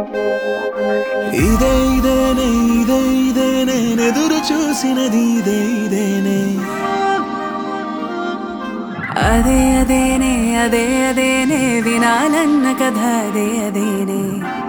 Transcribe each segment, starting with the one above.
ఇదే ఇదేనే ఇదే ఇదే నేనెదురు చూసినది ఇదే ఇదేనే అదే అదేనే అదే అదేనే వినాలన్న కథ అదే అదేనే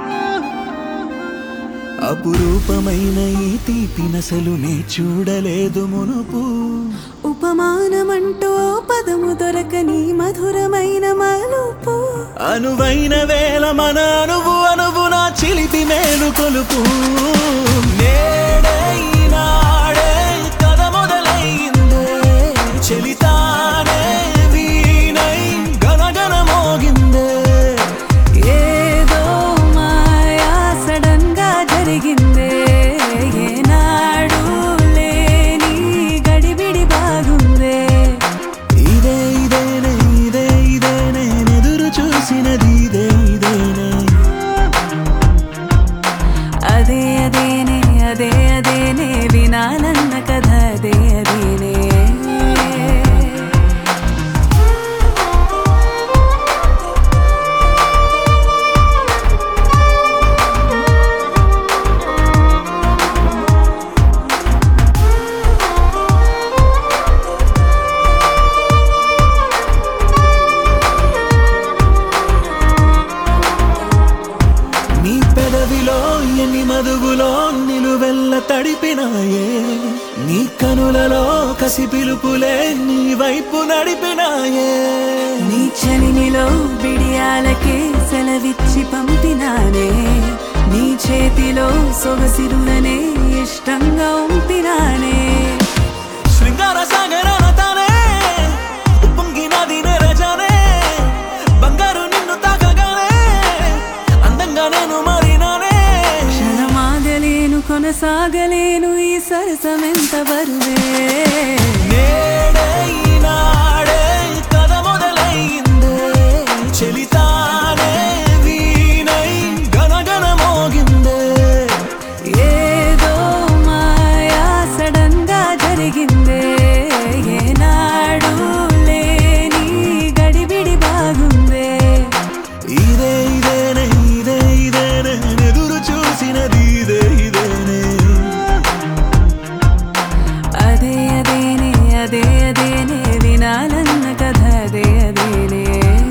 అపురూపమైన ఈ తీపి నసలు నే చూడలేదు మునుపు ఉపమానమంటూ పదము దొరకని మధురమైన మలుపు అనువైన వేళ మన అనువు అనువు నా చిలిపి మేలు కొలుపు నేడే ఈనాడే కథ మొదలైందే చెలితానే వీణై గనగన మోగిందే ఏదో మాయా సడన్ గా జరిగిందే ఏనాడు లేని గడిబిడి బాగుందే ఇదే ఇదేనే ఇదే ఇదే నేనెదురు చూసినది ఇదే ఇదేనే అదే అదేనే అదే అదేనే వినాలన్న కథ అదే అదేనే నీ పెదవిలో ఎన్ని మదుగులో నిలువెల్ల తడిపినాయే నీ కనులలో కసి పిలుపులే నీ వైపు నడిపినాయే నీ చలిమిలో బిడియాలకే సెలవిచ్చి పంపినానే నీ చేతిలో సొగసిరులనే ఇష్టంగా ఉంపినానే శృంగార సాగరాన తానే ఉప్పొంగినది నెరజానే బంగారు నిన్ను తాకగానే అందంగా నేను మారినానే క్షణమాగలేను కొనసాగలేను ఈ సరసమెంత బరువే నేడే ఈనాడే కథ మొదలైందే చెలితానే వీణై గనగన మోగిందే ఏదో మాయా సడన్ గా జరిగిందే ఏనాడు లేని గడిబిడి బాగుందే ఇదే ఇదేనే ఇదే ఇదేనే ఎదురు చూసినది ఇదే ఇదేనే అదే అదేనే అదే అదేనే వినాలన్న కథ అదే అదేనే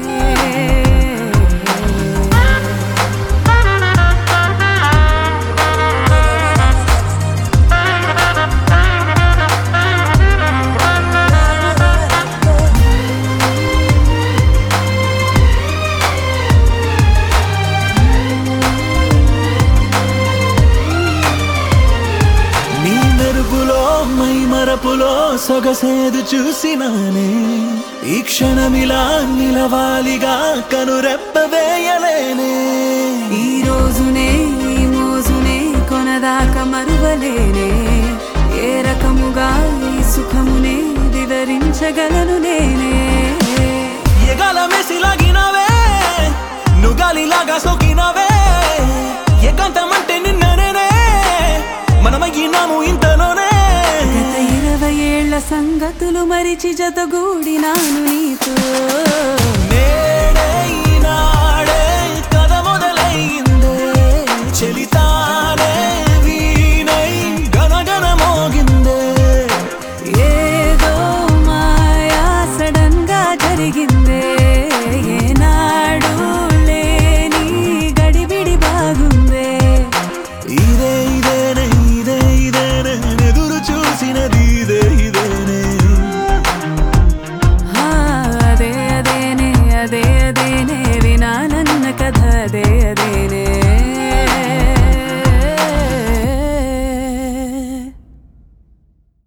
నీ మెరుపులో మై మరపులో సొగసేదు చూసినానే ఈ క్షణమిలా నిలవాలిగా కనురెప్ప వేయలేనే ఈ రోజునే ఈ మోజునే కొనదాకా మరువలేనే ఏ రకముగా ఈ సుఖమునే వివరించగలను నేనే ఎగాల మెసిలాగినవే నుగాలిలాగా సోకినవే ఏకాంతమంటే నిన్న నేనే మనమయ్యినాము ఇంతలోనే గత ఇరవై ఏళ్ల సంగతులు మరిచి జతగూడినాను నీతో